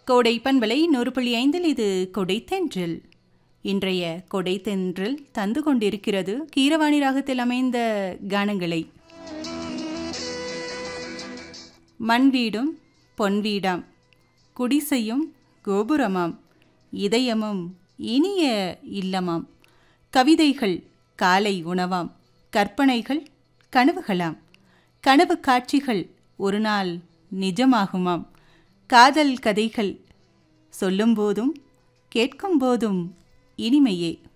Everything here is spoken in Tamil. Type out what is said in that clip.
கோடை பண்பலை நூறு புள்ளி ஐந்தில் இது கொடை தென்றல் இன்றைய கொடை தென்றல் தந்து கொண்டிருக்கிறது கீரவாணி ராகத்தில் அமைந்த கானங்களை மண் வீடும் பொன் வீடாம் குடிசையும் கோபுரமாம் இதயமும் இனிய இல்லமாம் கவிதைகள் காலை உணவாம் கற்பனைகள் கனவுகளாம் கனவு காட்சிகள் ஒரு நாள் நிஜமாகுமாம் காதல் கதைகள் சொல்லும்போதும் கேட்கும்போதும் இனிமையே